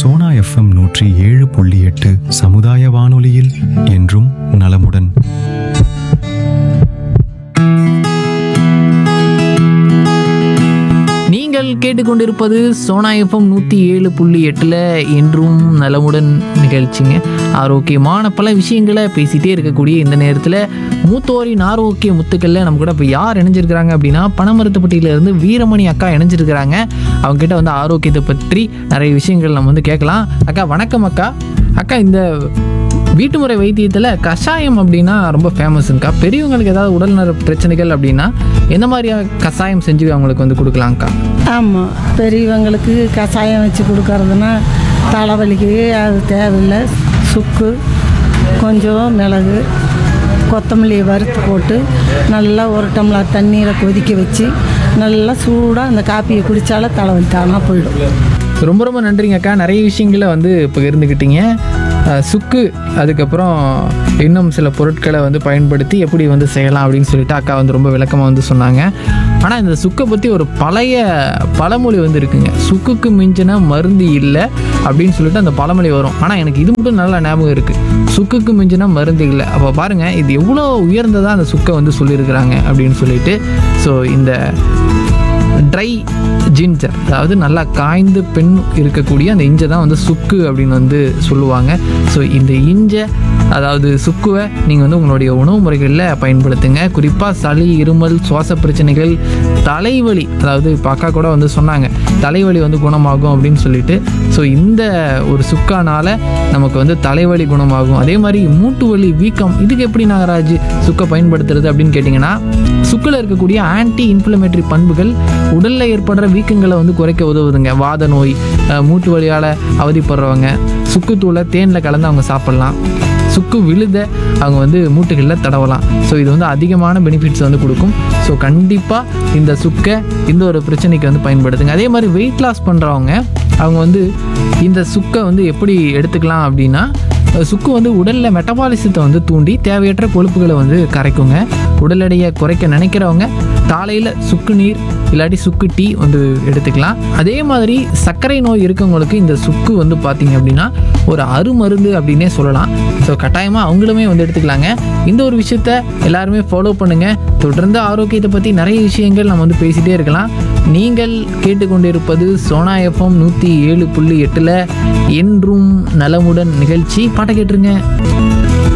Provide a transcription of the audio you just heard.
Sona FM நூற்றி ஏழு புள்ளி எட்டு சமுதாய வானொலியில் என்றும் நலமுடன் நீங்கள் கேட்டுக்கொண்டிருப்பது சோனா எஃப்எம் நூற்றி ஏழு புள்ளி எட்டில் என்றும் நலமுடன் நிகழ்ச்சிங்க ஆரோக்கியமான பல விஷயங்களை பேசிகிட்டே இருக்கக்கூடிய இந்த நேரத்தில் மூத்தோரின் ஆரோக்கிய முத்துக்களில் நம்ம கூட இப்போ யார் இணைஞ்சிருக்கிறாங்க அப்படின்னா பனமரத்துப்பட்டியிலேருந்து வீரமணி அக்கா இணைஞ்சிருக்கிறாங்க அவங்ககிட்ட வந்து ஆரோக்கியத்தை பற்றி நிறைய விஷயங்கள் நம்ம வந்து கேட்கலாம் அக்கா வணக்கம் அக்கா அக்கா இந்த வீட்டு முறை வைத்தியத்தில் கஷாயம் அப்படின்னா ரொம்ப ஃபேமஸுங்கக்கா பெரியவங்களுக்கு ஏதாவது உடல்நல பிரச்சனைகள் அப்படின்னா எந்த மாதிரியான கஷாயம் செஞ்சு அவங்களுக்கு வந்து கொடுக்கலாங்க்கா ஆமாம் பெரியவங்களுக்கு கஷாயம் வச்சு கொடுக்கறதுனா தலைவலிக்கு அது தேவையில்லை சுக்கு கொஞ்சம் மிளகு கொத்தமல்லியை வறுத்து போட்டு நல்லா ஒரு டம்ளர் தண்ணீரை கொதிக்க வச்சு நல்லா சூடாக அந்த காப்பியை குடித்தாலே தலைவலி தானாக போயிடும் ரொம்ப ரொம்ப நன்றிங்க அக்கா நிறைய விஷயங்களை வந்து இப்போ இருந்துக்கிட்டீங்க அஹ், சுக்கு அதுக்கப்புறம் இன்னும் சில பொருட்களை வந்து பயன்படுத்தி எப்படி வந்து செய்யலாம் அப்படின்னு சொல்லிட்டு அக்கா வந்து ரொம்ப விளக்கமாக வந்து சொன்னாங்க ஆனால் இந்த சுக்கை பற்றி ஒரு பழைய பழமொழி வந்து இருக்குங்க சுக்குக்கு மிஞ்சின மருந்து இல்லை அப்படின்னு சொல்லிட்டு அந்த பழமொழி வரும் ஆனால் எனக்கு இது மட்டும் நல்லா ஞாபகம் இருக்குது சுக்குக்கு மிஞ்சின மருந்து இல்லை அப்போ பாருங்கள் இது எவ்வளோ உயர்ந்ததாக அந்த சுக்கை வந்து சொல்லியிருக்கிறாங்க அப்படின்னு சொல்லிட்டு ஸோ இந்த ட்ரை ஜிஞ்சர் அதாவது நல்லா காய்ந்து பெண் இருக்கக்கூடிய அந்த இஞ்சை தான் வந்து சுக்கு அப்படின்னு வந்து சொல்லுவாங்க ஸோ இந்த இஞ்சை அதாவது சுக்குவை நீங்கள் வந்து உங்களுடைய உணவு முறைகளில் பயன்படுத்துங்க குறிப்பாக சளி இருமல் சுவாச பிரச்சனைகள் தலைவலி அதாவது இப்போ அக்கா கூட வந்து சொன்னாங்க தலைவலி வந்து குணமாகும் அப்படின்னு சொல்லிட்டு ஸோ இந்த ஒரு சுக்கானால நமக்கு வந்து தலைவலி குணமாகும் அதே மாதிரி மூட்டு வலி வீக்கம் இதுக்கு எப்படி நாகராஜ் சுக்கை பயன்படுத்துறது அப்படின்னு கேட்டிங்கன்னா சுக்கில் இருக்கக்கூடிய ஆன்டி இன்ஃப்ளமேட்டரி பண்புகள் உடலில் ஏற்படுற வீக்கங்களை வந்து குறைக்க உதவுதுங்க வாத நோய் அஹ், மூட்டு வலியால் அவதிப்படுறவங்க சுக்குத்தூளை தேனில் கலந்து அவங்க சாப்பிட்லாம் சுக்கு விழுத அவங்க வந்து மூட்டுகளில் தடவலாம் ஸோ இது வந்து அதிகமான பெனிஃபிட்ஸ் வந்து கொடுக்கும் ஸோ கண்டிப்பாக இந்த சுக்கை இந்த ஒரு பிரச்சனைக்கு வந்து பயன்படுத்துங்க அதே மாதிரி வெயிட் லாஸ் பண்ணுறவங்க அவங்க வந்து இந்த சுக்கை வந்து எப்படி எடுத்துக்கலாம் அப்படின்னா சுக்கு வந்து உடலில் மெட்டபாலிசத்தை வந்து தூண்டி தேவையற்ற கொழுப்புகளை வந்து கரைக்குங்க உடல் எடையை குறைக்க நினைக்கிறவங்க காலையில் சுக்கு நீர் இல்லாட்டி சுக்கு டீ வந்து எடுத்துக்கலாம் அதே மாதிரி சர்க்கரை நோய் இருக்கவங்களுக்கு இந்த சுக்கு வந்து பார்த்தீங்க அப்படின்னா ஒரு அருமருந்து அப்படின்னே சொல்லலாம் ஸோ கட்டாயமாக அவங்களுமே வந்து எடுத்துக்கலாங்க இந்த ஒரு விஷயத்த எல்லாருமே ஃபாலோ பண்ணுங்கள் தொடர்ந்து ஆரோக்கியத்தை பற்றி நிறைய விஷயங்கள் நம்ம வந்து பேசிகிட்டே இருக்கலாம் நீங்கள் கேட்டுக்கொண்டிருப்பது சோனா எஃப்எம் நூற்றி ஏழு புள்ளி எட்டில் என்றும் நலமுடன் நிகழ்ச்சி பாட்டை கேட்டுருங்க